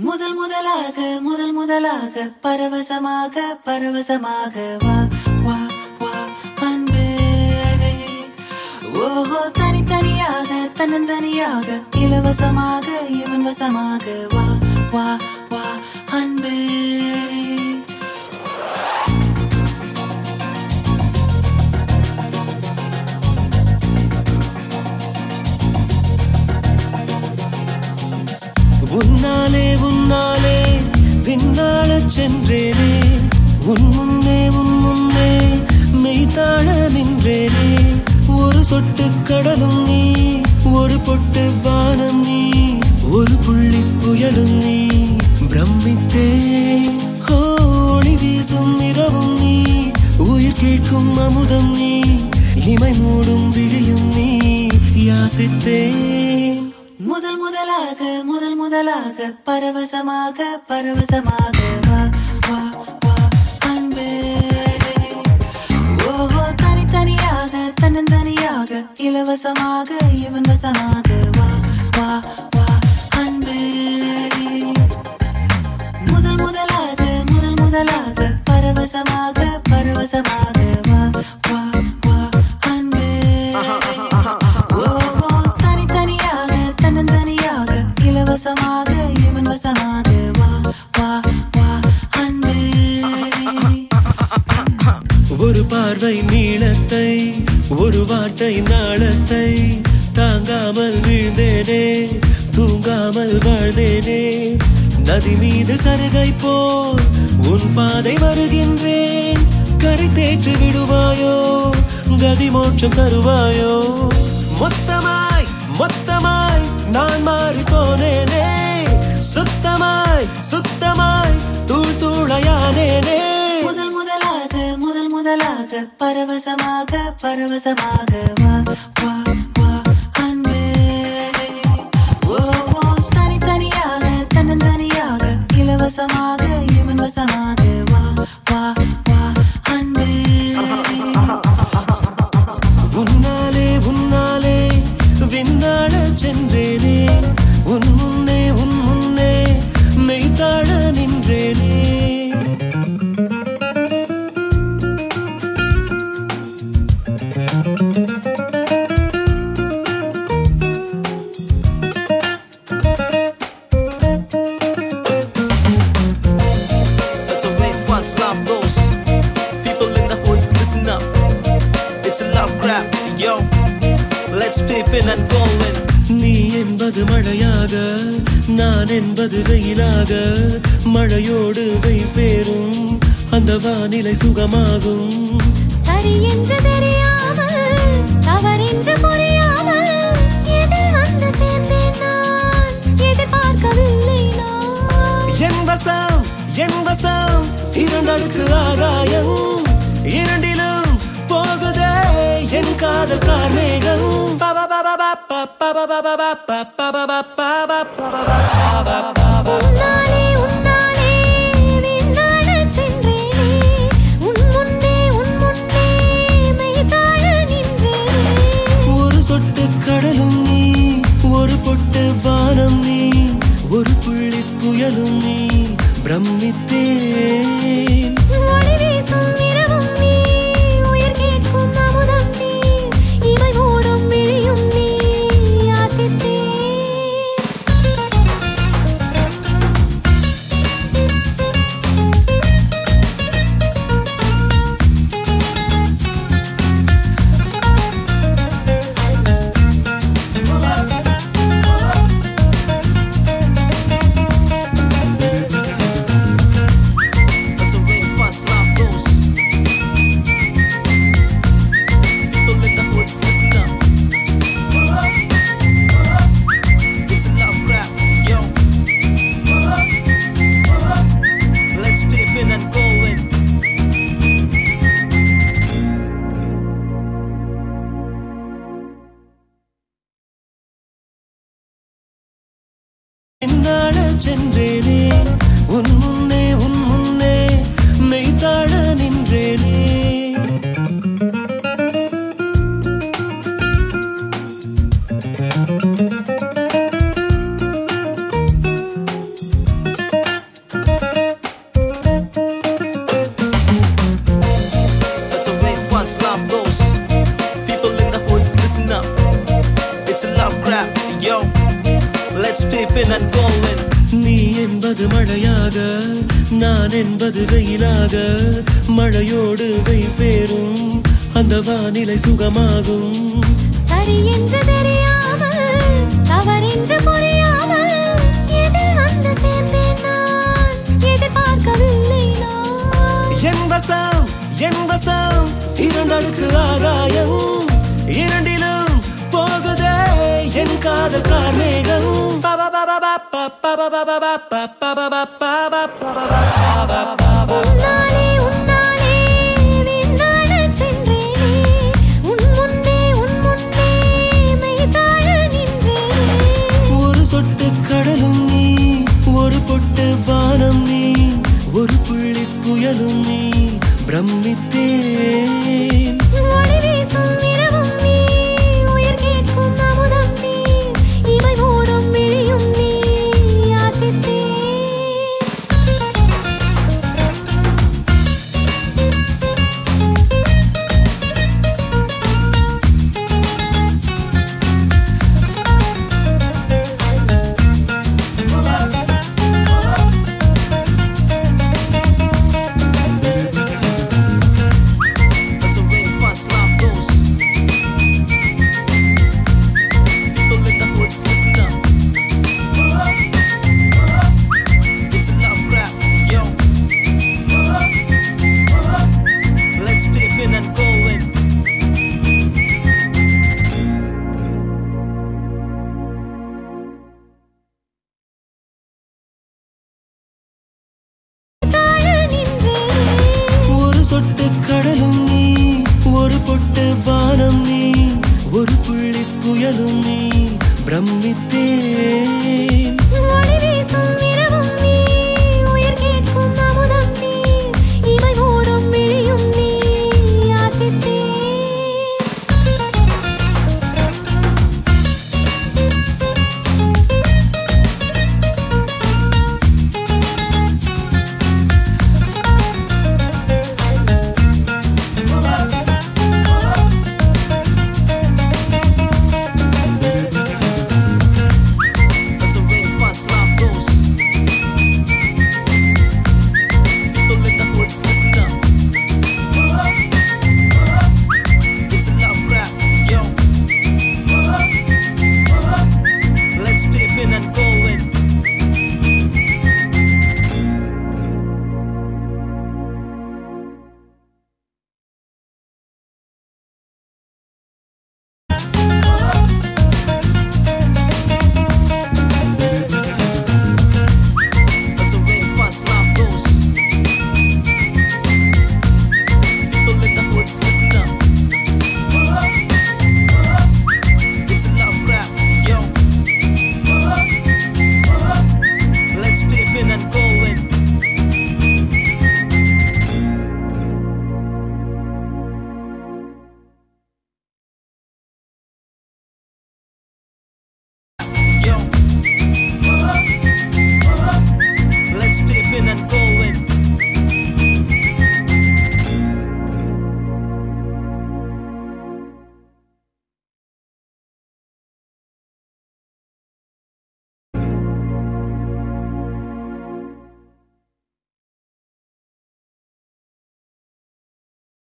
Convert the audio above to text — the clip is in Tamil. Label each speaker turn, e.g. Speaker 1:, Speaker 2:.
Speaker 1: முதல் முதலாக முதல் முதலாக பரவசமாக பரவசமாக வா வா வா அன்பே ஓஹோ தனித்தனியாக தன்னந்தனியாக இலவசமாக இவன் வசமாக வா வா வா அன்பே
Speaker 2: உன்னாலே உன்னாலே விண்ணாளச் சென்றேனே உன் முன்னே உன் முன்னே மெய்தாழ நின்றேனே ஒரு சொட்டு கடலும் நீ ஒரு பொட்டு வானம் நீ ஒரு புள்ளி புயலும் நீ பிரமித்தேன் ஹோ, ஒளி வீசும் இரவும் நீ உயிர் கேட்கும் அமுதம் நீ இமை மூடும் விழியும் நீ யாசித்தேன்
Speaker 1: முதல் முதலாக முதல் முதலாக பரவசமாக பரவசமாக வா வா வா அன்பே ஓஹோ தனித்தனியாக தன்னந்தனியாக இலவசமாக இவன் வசமாக வா வா வா அன்பே முதல் முதலாக முதல் முதலாக பரவசமாக பரவசமாக வா வா வா அன்பே ஓஹோ தனித்தனியாக தன்னந்தனியாக இலவசமாக இவன் வசமாக வா வா வா அன்பே
Speaker 2: ஒரு பார்வை நீளத்தை ஒரு வார்த்தை நாளத்தை தாங்காமல் வீழ்ந்தேனே தூங்காமல் வாழ்ந்தேனே நதி மீது சருகை போல் உன் பாதை வருகின்றேன் கரை தேற்றி விடுவாயோ கதி மோட்சம் தருவாயோ மொத்தமாய் மொத்தமாய் நான் மாறி போனேனே சுத்தமாய் சுத்தமாய் தூள் தூளையானேனே
Speaker 1: முதல் முதலாக முதல் முதலாக பரவசமாக பரவசமாக வா வா வா அன்பே ஓஹோ தனித்தனியாக தன்னந்தனியாக இலவசமாக இவன் வசமாக வா வா வா அன்பே
Speaker 2: உன்னாலே உன்னாலே விண்ணாட சென்றேனே உன் முன்னே உன் முன்னே மெய்தாழ நின்றேனே
Speaker 3: That's the way fast love goes. People in the hoods, listen up. It's a love grab, yo. Let's peep in and go in.
Speaker 2: நீ என்பது மழையாக நான் என்பது வெயிலாக மழையோடு வெயில் சேரும் அந்த வானிலை சுகமாகும்
Speaker 4: சரி என்று தெரியாமல் தவறென்று புரியாமல் எதில் வந்து சேர்ந்தேன் நான் எதிர்பார்க்கவில்லை நான்
Speaker 2: என் வசம் என் வசம் இரண்டடுக்கு ஆகாயம் இரண்டிலும் போகுதே என் காதல் கார்மேகம்
Speaker 4: உன்னாலே உன்னாலே விண்ணாடச் சென்றேனே உன் முன்னே உன் முன்னே மெய்தாழ நின்றேனே
Speaker 2: ஒரு சொட்டு கடலும் நீ ஒரு பொட்டு வானம் நீ ஒரு புள்ளி புயலும் நீ பிரமித்தேன்
Speaker 4: ஒளி வீசும் இரவும் நீ உயிர் கேட்கும் அமுதம் நீ இமை மூடும் விழியும் நீ யாசித்தேன்
Speaker 3: That's the way fast love goes. People in the hoods, listen up. It's a love grab, yo. Let's peep in and go in.
Speaker 2: என்னாட சென்றேனே உன் முன்னே உன் முன்னே மெய்தாழ நின்றேனே என்பது மழையாக நான் என்பது வெயிலாக மழையோடு வெயில் சேரும் அந்த வானிலை சுகமாகும்
Speaker 4: சரி என்று தெரியாமல் தவறென்று புரியாமல் எதில் வந்து சேர்ந்தேன் நான் எதிர்பார்க்கவில்லை நான்
Speaker 2: என் வசம் என் வசம் இரண்டடுக்கு ஆகாயம் இரண்டிலும் போகுதே என் காதல் கார்மேகம்
Speaker 4: உன்னாலே உன்னாலே விண்ணாடச் சென்றேனே உன் முன்னே உன் முன்னே மெய்தாழ நின்றேனே
Speaker 2: ஒரு சொட்டு கடலும் நீ ஒரு பொட்டு வானம் நீ ஒரு புள்ளி புயலும் நீ பிரமித்தேன்
Speaker 4: ஒளி வீசும் இரவும் நீ உயிர் கேட்கும் அமுதம் நீ இமை மூடும் விழியும் நீ யாசித்தேன்
Speaker 3: That's the way fast love goes. People in the hoods, listen up. It's a love rap, yo. Let's peep in and go in.
Speaker 4: தாழ நின்றேனே
Speaker 2: ஒரு சொட்டு கடலும் நீ ஒரு பொட்டு வானம் நீ ஒரு புள்ளி புயலும் நீ பிரமித்தேன்